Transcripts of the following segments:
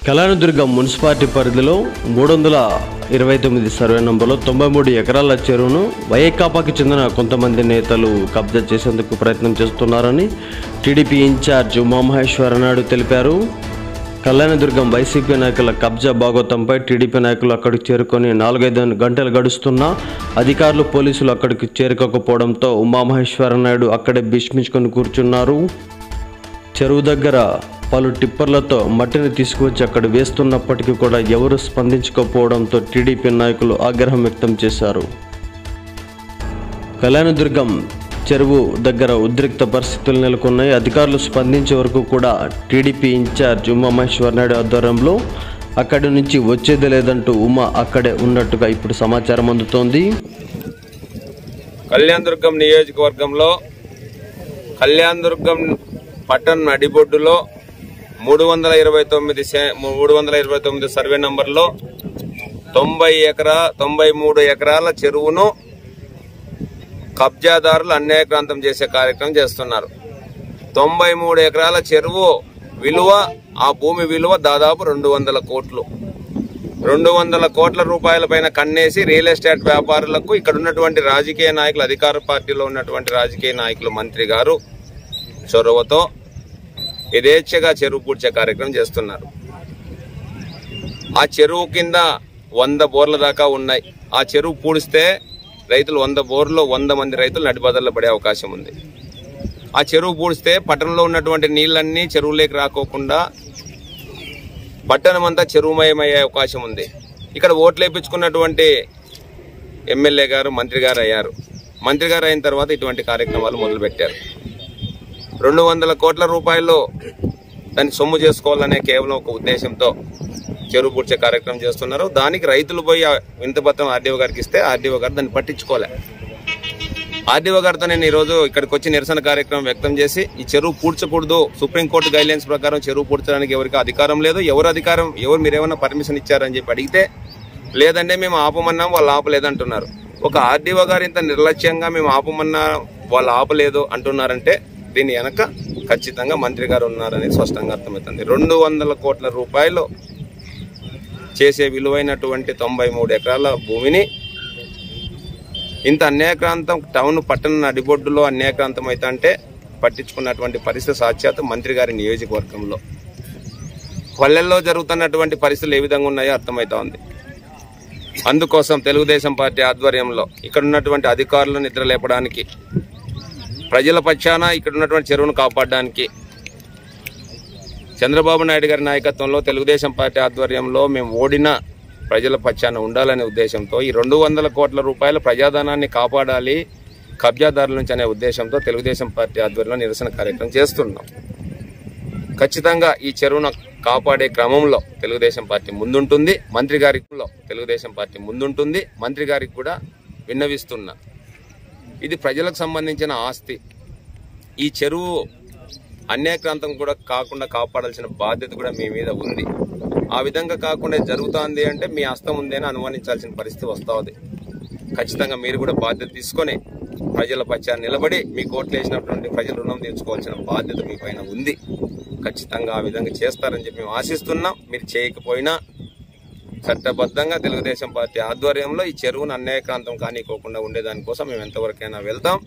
Kalyandurg municipality పరిధిలో మూడు వందల ఇరవై తొమ్మిది సర్వే నంబర్లో తొంభై మూడు ఎకరాల చెరువును వైకాపాకి చెందిన కొంతమంది నేతలు కబ్జా చేసేందుకు ప్రయత్నం చేస్తున్నారని టీడీపీ ఇన్ఛార్జ్ ఉమామహేశ్వర నాయుడు తెలిపారు కళ్యాణదుర్గం వైసీపీ నాయకుల కబ్జా భాగోతంపై టీడీపీ నాయకులు అక్కడికి చేరుకొని నాలుగైదు గంటలు గడుస్తున్నా అధికారులు పోలీసులు అక్కడికి చేరుకోకపోవడంతో ఉమామహేశ్వర నాయుడు అక్కడే భీష్మించుకొని కూర్చున్నారు చెరువు దగ్గర పలు టిప్పర్లతో మట్టిని తీసుకువచ్చి అక్కడ వేస్తున్నప్పటికీ కూడా ఎవరు స్పందించకపోవడంతో టీడీపీ నాయకులు ఆగ్రహం వ్యక్తం చేశారు కళ్యాణదుర్గం చెరువు దగ్గర ఉద్రిక్త పరిస్థితులు నెలకొన్నాయి అధికారులు స్పందించే వరకు కూడా టీడీపీ ఇన్ఛార్జ్ ఉమామహేశ్వర నాయుడు ఆధ్వర్యంలో అక్కడి నుంచి వచ్చేది లేదంటూ ఉమా అక్కడే ఉన్నట్టుగా ఇప్పుడు సమాచారం అందుతోంది కళ్యాణ్ దుర్గం నియోజకవర్గంలో కళ్యాణ్ దుర్గం పట్టణ నడిబొడ్డులో మూడు వందల ఇరవై తొమ్మిది సే- మూడు వందల ఇరవై తొమ్మిది సర్వే నంబర్లో తొంభై ఎకరా తొంభై మూడు ఎకరాల చెరువును కబ్జాదారులు అన్యాయక్రాంతం చేసే కార్యక్రమం చేస్తున్నారు తొంభై మూడు ఎకరాల చెరువు విలువ ఆ భూమి విలువ దాదాపు రెండు వందల కోట్లు రెండు వందల కోట్ల రూపాయల పైన కన్నేసి రియల్ ఎస్టేట్ వ్యాపారులకు ఇక్కడ ఉన్నటువంటి రాజకీయ నాయకులు అధికార పార్టీలో ఉన్నటువంటి రాజకీయ నాయకులు మంత్రి గారు చొరవతో యథేచ్ఛగా చెరువు పూడ్చే కార్యక్రమం చేస్తున్నారు ఆ చెరువు కింద వంద బోర్ల దాకా ఉన్నాయి ఆ చెరువు పూడిస్తే రైతులు వంద బోర్లో వంద మంది రైతులు నడిబదల్లో పడే అవకాశం ఉంది ఆ చెరువు పూడిస్తే పట్టణంలో ఉన్నటువంటి నీళ్ళన్నీ చెరువులోకి రాకోకుండా పట్టణం అంతా చెరువుమయమయ్యే అవకాశం ఉంది ఇక్కడ ఓట్లు వేయించుకున్నటువంటి ఎమ్మెల్యే గారు మంత్రి గారు అయ్యారు మంత్రి గారు అయిన తర్వాత ఇటువంటి కార్యక్రమాలు మొదలుపెట్టారు రెండు వందల కోట్ల రూపాయలు దాన్ని సొమ్ము చేసుకోవాలనే కేవలం ఒక ఉద్దేశంతో చెరువు పూడ్చే కార్యక్రమం చేస్తున్నారు దానికి రైతులు పోయి ఆ వింతపత్రం ఆర్డీఓ గారికి ఇస్తే ఆర్డీఓ గారు దాన్ని పట్టించుకోలే ఆర్డీఓ గారితో నేను ఈరోజు ఇక్కడికి వచ్చి నిరసన కార్యక్రమం వ్యక్తం చేసి ఈ చెరువు పూడ్చకూడదు సుప్రీంకోర్టు గైడ్లైన్స్ ప్రకారం చెరువు పూడ్చడానికి ఎవరికి అధికారం లేదు ఎవరు అధికారం ఎవరు మీరేమన్నా పర్మిషన్ ఇచ్చారని చెప్పి అడిగితే లేదంటే మేము ఆపమన్నాం వాళ్ళు ఆపలేదంటున్నారు ఒక ఆర్డీఓ గారు ఇంత నిర్లక్ష్యంగా మేము ఆపమన్నా వాళ్ళు ఆపలేదు అంటున్నారంటే దీని వెనక ఖచ్చితంగా మంత్రి గారు ఉన్నారని స్పష్టంగా అర్థమవుతుంది రెండు వందల కోట్ల రూపాయలు చేసే విలువైనటువంటి తొంభై మూడు ఎకరాల భూమిని ఇంత అన్యాయక్రాంతం టౌన్ పట్టణ నడిబొడ్డులో అన్యాయక్రాంతం అయితే అంటే పట్టించుకున్నటువంటి పరిస్థితి సాక్షాత్ మంత్రి గారి నియోజకవర్గంలో పల్లెల్లో జరుగుతున్నటువంటి పరిస్థితులు ఏ విధంగా ఉన్నాయో అర్థమవుతా ఉంది అందుకోసం తెలుగుదేశం పార్టీ ఆధ్వర్యంలో ఇక్కడ ఉన్నటువంటి అధికారులను నిద్ర లేపడానికి ప్రజల పక్షాన ఇక్కడ ఉన్నటువంటి చెరువును కాపాడడానికి చంద్రబాబు నాయుడు గారి నాయకత్వంలో తెలుగుదేశం పార్టీ ఆధ్వర్యంలో మేము ఓడిన ప్రజల పక్షాన ఉండాలనే ఉద్దేశంతో ఈ రెండు వందల కోట్ల రూపాయల ప్రజాధనాన్ని కాపాడాలి కబ్జాదారుల నుంచి అనే ఉద్దేశంతో తెలుగుదేశం పార్టీ ఆధ్వర్యంలో నిరసన కార్యక్రమం చేస్తున్నాం ఖచ్చితంగా ఈ చెరువును కాపాడే క్రమంలో తెలుగుదేశం పార్టీ ముందుంటుంది మంత్రి గారికి తెలుగుదేశం పార్టీ ముందుంటుంది మంత్రి గారికి కూడా విన్నవిస్తున్నా ఇది ప్రజలకు సంబంధించిన ఆస్తి ఈ చెరువు అన్యాక్రాంతం కూడా కాకుండా కాపాడాల్సిన బాధ్యత కూడా మీ మీద ఉంది ఆ విధంగా కాకుండా జరుగుతోంది అంటే మీ హస్తం ఉంది అని అనుమానించాల్సిన పరిస్థితి వస్తుంది ఖచ్చితంగా మీరు కూడా బాధ్యత తీసుకొని ప్రజల పక్షాన్ని నిలబడి మీ కోట్లు వేసినటువంటి ప్రజల రుణం తీర్చుకోవాల్సిన బాధ్యత మీ పైన ఉంది ఖచ్చితంగా ఆ విధంగా చేస్తారని చెప్పి మేము ఆశిస్తున్నాం మీరు చేయకపోయినా చట్టబద్ధంగా తెలుగుదేశం పార్టీ ఆధ్వర్యంలో ఈ చెరువును అన్యాయక్రాంతం కానీకోకుండా ఉండేదానికోసం మేము ఎంతవరకైనా వెళ్తాం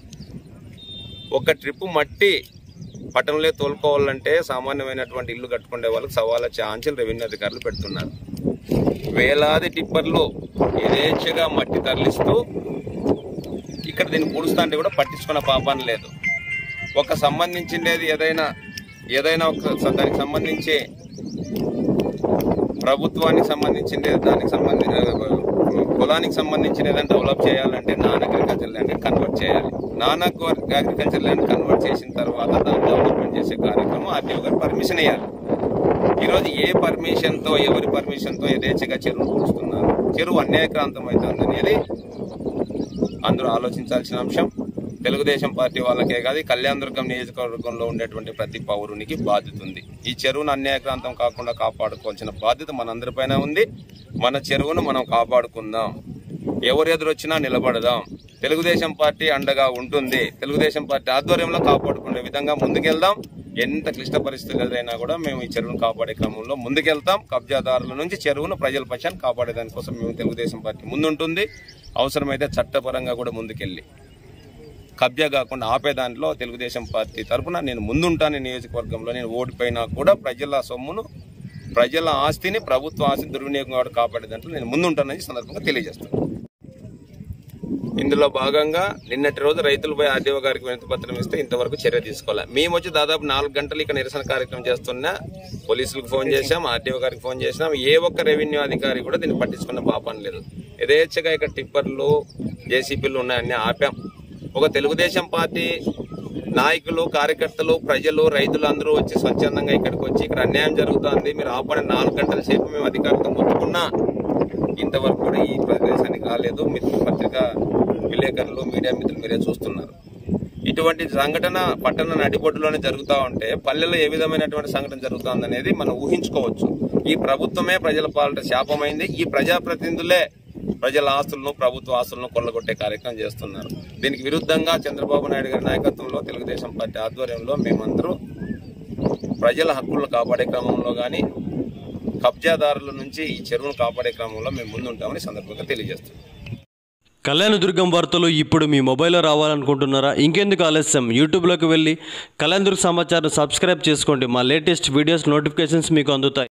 ఒక ట్రిప్ మట్టి పట్టణంలో తోలుకోవాలంటే సామాన్యమైనటువంటి ఇల్లు కట్టుకునే వాళ్ళకి సవాళ్ళ ఛాన్సులు రెవెన్యూ అధికారులు పెడుతున్నారు వేలాది టిప్పర్లు యథేచ్ఛగా మట్టి తరలిస్తూ ఇక్కడ దీన్ని పూడుస్తా అంటే కూడా పట్టించుకున్న పాపాన్ని లేదు ఒక సంబంధించిండేది ఏదైనా ఏదైనా ఒక దానికి సంబంధించి ప్రభుత్వానికి సంబంధించింది దానికి సంబంధించిన కులానికి సంబంధించిన ఏదైనా డెవలప్ చేయాలంటే నాన్ అగ్రికల్చర్ ల్యాండ్ కన్వర్ట్ చేయాలి నాన్ అగ్రికల్చర్ ల్యాండ్ కన్వర్ట్ చేసిన తర్వాత దాన్ని డెవలప్మెంట్ చేసే కార్యక్రమం ఆర్టీఓ గారు పర్మిషన్ ఇవ్వాలి ఈరోజు ఏ పర్మిషన్ తో ఎవరి పర్మిషన్ తో యథేచ్ఛగా చెరువు పూడుస్తున్నారు చెరువు అన్యాయక్రాంతం అవుతుంది అనేది అందరూ ఆలోచించాల్సిన అంశం తెలుగుదేశం పార్టీ వాళ్ళకే కాదు ఈ కళ్యాణదుర్గం నియోజకవర్గంలో ఉండేటువంటి ప్రతి పౌరునికి బాధ్యత ఉంది ఈ చెరువును అన్యాయక్రాంతం కాకుండా కాపాడుకోవాల్సిన బాధ్యత మనందరిపైన ఉంది మన చెరువును మనం కాపాడుకుందాం ఎవరు ఎదురొచ్చినా నిలబడదాం తెలుగుదేశం పార్టీ అండగా ఉంటుంది తెలుగుదేశం పార్టీ ఆధ్వర్యంలో కాపాడుకునే విధంగా ముందుకెళ్దాం ఎంత క్లిష్ట పరిస్థితులు ఎదురైనా కూడా మేము ఈ చెరువును కాపాడే క్రమంలో ముందుకెళ్తాం కబ్జాదారుల నుంచి చెరువును ప్రజల పక్షాన్ని కాపాడే దానికోసం మేము తెలుగుదేశం పార్టీ ముందుంటుంది అవసరమైతే చట్టపరంగా కూడా ముందుకెళ్ళి కబ్జా కాకుండా ఆపే దాంట్లో తెలుగుదేశం పార్టీ తరఫున నేను ముందుంటాను ఈ నియోజకవర్గంలో నేను ఓడిపోయినా కూడా ప్రజల సొమ్మును ప్రజల ఆస్తిని ప్రభుత్వ ఆస్తిని దుర్వినియోగం కూడా కాపాడే దాంట్లో నేను ముందుంటానని ఈ సందర్భంగా తెలియజేస్తాను ఇందులో భాగంగా నిన్నటి రోజు రైతులపై ఆర్డీఓ గారికి వినతి పత్రం ఇస్తే ఇంతవరకు చర్య తీసుకోవాలి మేము వచ్చి దాదాపు నాలుగు గంటలు ఇక్కడ నిరసన కార్యక్రమం చేస్తున్నా పోలీసులకు ఫోన్ చేశాం ఆర్డీఓ గారికి ఫోన్ చేసినాం ఏ ఒక్క రెవెన్యూ అధికారి కూడా దీన్ని పట్టించుకున్న పాపం లేదు యథేచ్ఛగా ఇక్కడ టిప్పర్లు జేసీబీలు ఉన్నాయన్నీ ఆపాం ఒక తెలుగుదేశం పార్టీ నాయకులు కార్యకర్తలు ప్రజలు రైతులు అందరూ వచ్చి స్వచ్ఛందంగా ఇక్కడికి వచ్చి ఇక్కడ అన్యాయం జరుగుతోంది మీరు ఆపని నాలుగు గంటల సేపు మేము అధికారులతో మొత్తుకున్నా ఇంతవరకు కూడా ఈ ప్రదేశానికి రాలేదు మిత్రులు పత్రిక విలేకరులు మీడియా మిత్రులు మీరే చూస్తున్నారు ఇటువంటి సంఘటన పట్టణ నడిబొడ్డులోనే జరుగుతూ ఉంటే పల్లెల్లో ఏ విధమైనటువంటి సంఘటన జరుగుతుంది అనేది మనం ఊహించుకోవచ్చు ఈ ప్రభుత్వమే ప్రజల పాలిట శాపమైంది ఈ ప్రజాప్రతినిధులే ప్రజల ఆస్తులను ప్రభుత్వ ఆస్తులను కొల్లగొట్టే కార్యక్రమం చేస్తున్నారు దీనికి విరుద్ధంగా చంద్రబాబు నాయుడు గారి నాయకత్వంలో తెలుగుదేశం పార్టీ ఆధ్వర్యంలో మేమందరూ ప్రజల హక్కులను కాపాడే క్రమంలో కానీ కబ్జాదారుల నుంచి ఈ చెరువును కాపాడే క్రమంలో మేము ముందుంటామని సందర్భంగా తెలియజేస్తున్నాం కళ్యాణదుర్గం వార్తలు ఇప్పుడు మీ మొబైల్లో రావాలనుకుంటున్నారా ఇంకెందుకు ఆలస్యం యూట్యూబ్లోకి వెళ్ళి కళ్యాణదుర్గ సమాచారం సబ్స్క్రైబ్ చేసుకోండి మా లేటెస్ట్ వీడియోస్ నోటిఫికేషన్స్ మీకు అందుతాయి